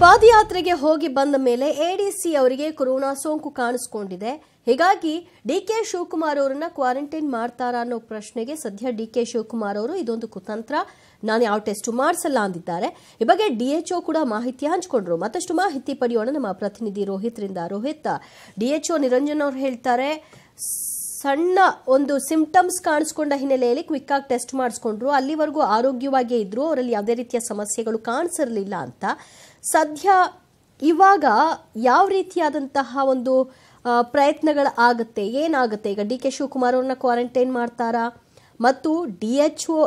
ಪಾದಯಾತ್ರೆಗೆ ಹೋಗಿ ಬಂದ ಮೇಲೆ ಎಡಿಸಿ ಅವರಿಗೆ ಕೊರೋನಾ ಸೋಂಕು ಕಾಣಿಸ್ಕೊಂಡಿದೆ ಹೀಗಾಗಿ ಡಿ ಕೆ ಶಿವಕುಮಾರ್ ಅವರನ್ನ ಕ್ವಾರಂಟೈನ್ ಮಾಡ್ತಾರಾ ಅನ್ನೋ ಪ್ರಶ್ನೆಗೆ ಸದ್ಯ ಡಿ ಕೆ ಶಿವಕುಮಾರ್ ಅವರು ಇದೊಂದು ಕುತಂತ್ರ ನಾನು ಯಾವ ಟೆಸ್ಟ್ ಮಾಡಿಸಲ್ಲ ಅಂದಿದ್ದಾರೆ ಈ ಬಗ್ಗೆ ಡಿಎಚ್ಒ ಕೂಡ ಮಾಹಿತಿ ಹಂಚಿಕೊಂಡ್ರು ಮತ್ತಷ್ಟು ಮಾಹಿತಿ ಪಡೆಯೋಣ ನಮ್ಮ ಪ್ರತಿನಿಧಿ ರೋಹಿತ್ರಿಂದ ರೋಹಿತ್ ಡಿಎಚ್ಒ ನಿರಂಜನ್ ಅವರು ಹೇಳ್ತಾರೆ ಸಣ್ಣ ಒಂದು ಸಿಂಪ್ಟಮ್ಸ್ ಕಾಣಿಸ್ಕೊಂಡ ಹಿನ್ನೆಲೆಯಲ್ಲಿ ಕ್ವಿಕ್ ಆಗಿ ಟೆಸ್ಟ್ ಮಾಡಿಸ್ಕೊಂಡ್ರು ಅಲ್ಲಿವರೆಗೂ ಆರೋಗ್ಯವಾಗಿಯೇ ಇದ್ರು ಅವರಲ್ಲಿ ಯಾವುದೇ ರೀತಿಯ ಸಮಸ್ಯೆಗಳು ಕಾಣಿಸಿರಲಿಲ್ಲ ಅಂತ ಸದ್ಯ ಇವಾಗ ಯಾವ ರೀತಿಯಾದಂತಹ ಒಂದು ಆ, ಪ್ರಯತ್ನಗಳು ಆಗುತ್ತೆ ಏನಾಗುತ್ತೆ ಈಗ ಡಿ ಕೆ ಶಿವಕುಮಾರ್ ಅವ್ರನ್ನ ಕ್ವಾರಂಟೈನ್ ಮಾಡ್ತಾರಾ ಮತ್ತು D H O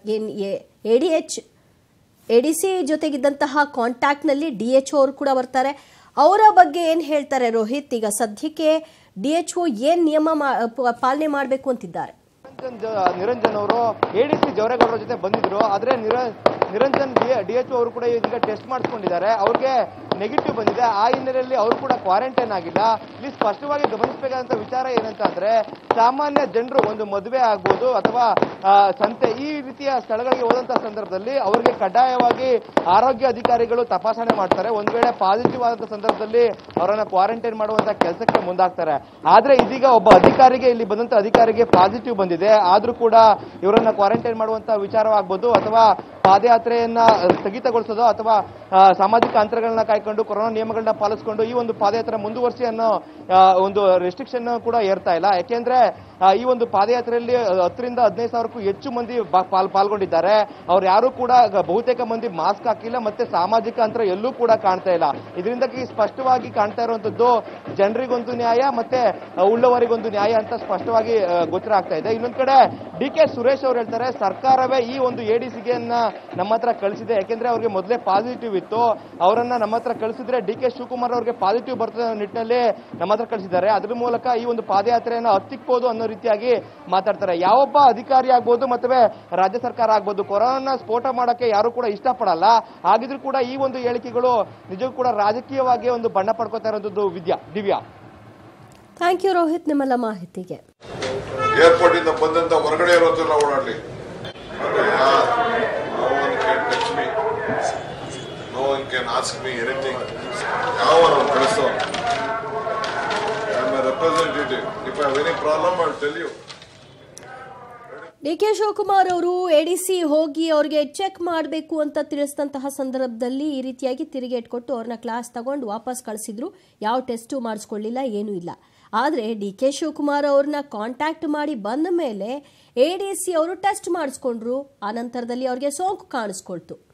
A D H A D C ಜೊತೆಗಿದ್ದಂತಹ ಕಾಂಟ್ಯಾಕ್ಟ್ನಲ್ಲಿ ಡಿ ಎಚ್ ಅವರು ಕೂಡ ಬರ್ತಾರೆ ಅವರ ಬಗ್ಗೆ ಏನು ಹೇಳ್ತಾರೆ ರೋಹಿತ್ ಈಗ ಸದ್ಯಕ್ಕೆ ಡಿ ಎಚ್ ಒ ಏನು ನಿಯಮ ಮಾ- ಪ- ಪಾಲನೆ ಮಾಡಬೇಕು ಅಂತಿದ್ದಾರೆ ನಿರಂಜನ್ ಜ- ನಿರಂಜನ್ ಅವರು ಎಡಿಸಿ ಜವರೇಗೌಡರ ಜೊತೆ ಬಂದಿದ್ರು ಆದ್ರೆ ನಿರ- ನಿರಂಜನ್ ಡಿ ಎಚ್ ಅವರು ಕೂಡ ಈಗ ಟೆಸ್ಟ್ ಮಾಡಿಸ್ಕೊಂಡಿದ್ದಾರೆ ಅವ್ರಿಗೆ ನೆಗೆಟಿವ್ ಬಂದಿದೆ ಆ ಹಿನ್ನೆಲೆಯಲ್ಲಿ ಅವರು ಕೂಡ ಕ್ವಾರಂಟೈನ್ ಆಗಿಲ್ಲ ಇಲ್ಲಿ ಸ್ಪಷ್ಟವಾಗಿ ಗಮನಿಸಬೇಕಾದಂತ ವಿಚಾರ ಏನಂತ ಅಂದ್ರೆ ಸಾಮಾನ್ಯ ಜನರು ಒಂದು ಮದುವೆ ಆಗ್ಬೋದು ಅಥವಾ ಆ, ಸಂತೆ ಈ ರೀತಿಯ ಸ್ಥಳಗಳಿಗೆ ಹೋದಂತ ಸಂದರ್ಭದಲ್ಲಿ ಅವರಿಗೆ ಕಡ್ಡಾಯವಾಗಿ ಆರೋಗ್ಯ ಅಧಿಕಾರಿಗಳು ತಪಾಸಣೆ ಮಾಡ್ತಾರೆ ಒಂದ್ ವೇಳೆ ಪಾಸಿಟಿವ್ ಆದಂತ ಸಂದರ್ಭದಲ್ಲಿ ಅವರನ್ನ ಕ್ವಾರಂಟೈನ್ ಮಾಡುವಂತ ಕೆಲಸಕ್ಕೆ ಮುಂದಾಗ್ತಾರೆ ಆದ್ರೆ ಇದೀಗ ಒಬ್ಬ ಅಧಿಕಾರಿಗೆ ಇಲ್ಲಿ ಬಂದಂತ ಅಧಿಕಾರಿಗೆ ಪಾಸಿಟಿವ್ ಬಂದಿದೆ ಆದ್ರೂ ಕೂಡ ಇವರನ್ನ ಕ್ವಾರಂಟೈನ್ ಮಾಡುವಂತ ವಿಚಾರವಾಗ್ಬೋದು ಅಥವಾ ಪಾದಯಾತ್ರೆಯನ್ನ ಸ್ಥಗಿತಗೊಳಿಸೋದು ಅಥವಾ ಆ, ಸಾಮಾಜಿಕ ಅಂತರಗಳನ್ನ ಕಾಯ್ಕೊಂಡು ಕೊರೋನಾ ನಿಯಮಗಳನ್ನ ಪಾಲಿಸ್ಕೊಂಡು ಈ ಒಂದು ಪಾದಯಾತ್ರೆ ಮುಂದುವರಿಸಿ ಅನ್ನೋ ಆ, ಒಂದು ರೆಸ್ಟ್ರಿಕ್ಷನ್ ಕೂಡ ಏರ್ತಾ ಇಲ್ಲ ಯಾಕೆಂದ್ರೆ ಆ, ಈ ಒಂದು ಪಾದಯಾತ್ರೆಯಲ್ಲಿ ಹತ್ತರಿಂದ ಹದಿನೈದು ಸಾವಿರಕ್ಕೂ ಹೆಚ್ಚು ಮಂದಿ ಬಾ- ಪಾಲ್- ಪಾಲ್ಗೊಂಡಿದ್ದಾರೆ ಅವ್ರು ಯಾರು ಕೂಡ ಗ- ಬಹುತೇಕ ಮಂದಿ ಮಾಸ್ಕ್ ಹಾಕಿಲ್ಲ ಮತ್ತೆ ಸಾಮಾಜಿಕ ಅಂತರ ಎಲ್ಲೂ ಕೂಡ ಕಾಣ್ತಾ ಇಲ್ಲ ಇದರಿಂದಾಗಿ ಸ್ಪಷ್ಟವಾಗಿ ಕಾಣ್ತಾ ಇರುವಂತದ್ದು ಜನರಿಗೊಂದು ನ್ಯಾಯ ಮತ್ತೆ ಆ, ಉಳ್ಳವರಿಗೊಂದು ನ್ಯಾಯ ಅಂತ ಸ್ಪಷ್ಟವಾಗಿ ಆ, ಗೋಚರ ಆಗ್ತಾ ಇದೆ ಇನ್ನೊಂದ್ ಕಡೆ ಡಿ ಕೆ ಸುರೇಶ್ ಅವರು ಹೇಳ್ತಾರೆ ಸರ್ಕಾರವೇ ಈ ಒಂದು ಎಡಿಸಿಗೆಯನ್ನ ನಮ್ಮ ಹತ್ರ ಕಳಿಸಿದೆ ಯಾಕೆಂದ್ರೆ ಅವ್ರಿಗೆ ಮೊದಲೇ ಪಾಸಿಟಿವ್ ಇತ್ತು ಅವರನ್ನ ನಮ್ಮ ಹತ್ರ ಕಳಿಸಿದ್ರೆ ಡಿ ಕೆ ಶಿವಕುಮಾರ್ ಅವ್ರಿಗೆ ಪಾಸಿಟಿವ್ ಬರ್ತದೆ ಅನ್ನೋ ನಿಟ್ಟಿನಲ್ಲಿ ನಮ್ಮ ಹತ್ರ ಕಳಿಸಿದ್ದಾರೆ ಅದ್ರ ಮೂಲಕ ಈ ಒಂದು ಪಾದಯಾತ್ರೆಯನ್ನ ಹತ್ತಿಕ್ಬೋದು ಅನ್ನೋ ರೀತಿಯಾಗಿ ಮಾತಾಡ್ತಾರೆ ಯಾವೊಬ್ಬ ಅಧಿಕಾರಿ ಆಗ್ಬೋದು ಮತ್ತೆ ರಾಜ್ಯ ಸರ್ಕಾರ ಆಗ್ಬೋದು ಕೊರೋನಾ ಸ್ಫೋಟ ಮಾಡಕ್ಕೆ ಯಾರು ಕೂಡ ಇಷ್ಟಪಡಲ್ಲ ಹಾಗಿದ್ರು ಕೂಡ ಈ ಒಂದು ಹೇಳಿಕೆಗಳು ನಿಜಕ್ಕೂ ಕೂಡ ರಾಜಕೀಯವಾಗಿ ಒಂದು ಬಣ್ಣ ಪಡ್ಕೋತಾ ಇರೋದು ವಿದ್ಯಾ ದಿವ್ಯಾ ಥ್ಯಾಂಕ್ ಯು ರೋಹಿತ್ ನಿಮ್ಮೆಲ್ಲ ಮಾಹಿತಿಗೆ ಏರ್ಪೋರ್ಟ್ ಇಂದ ಬಂದಂತ ಹೊರಗಡೆ ಇರೋದೆಲ್ಲ ಓಡಾಡ್ಲಿ no one can touch me no one can ask me anything ಯಾವ ನಾವು ಕಳಿಸೋ I am representative if I have any problem I tell you D K Shivakumar ಅವರು ಎಡಿಸಿ ಹೋಗಿ ಅವ್ರಿಗೆ ಚೆಕ್ ಮಾಡಬೇಕು ಅಂತ ತಿಳಿಸಿದಂತಹ ಸಂದರ್ಭದಲ್ಲಿ ಈ ರೀತಿಯಾಗಿ ತಿರುಗೇಟ್ ಕೊಟ್ಟು ಅವ್ರನ್ನ ಕ್ಲಾಸ್ ತಗೊಂಡು ವಾಪಸ್ ಕಳಿಸಿದ್ರು ಯಾವ ಟೆಸ್ಟು ಮಾಡಿಸ್ಕೊಳ್ಳಿಲ್ಲ ಏನೂ ಇಲ್ಲ ಆದರೆ ಡಿ ಕೆ ಶಿವಕುಮಾರ್ ಅವ್ರನ್ನ ಕಾಂಟ್ಯಾಕ್ಟ್ ಮಾಡಿ ಬಂದ ಮೇಲೆ ಎ ಡಿ ಸಿ ಅವರು ಟೆಸ್ಟ್ ಮಾಡಿಸ್ಕೊಂಡ್ರು ಆ ನಂತರದಲ್ಲಿ ಅವ್ರಿಗೆ ಸೋಂಕು ಕಾಣಿಸ್ಕೊಳ್ತು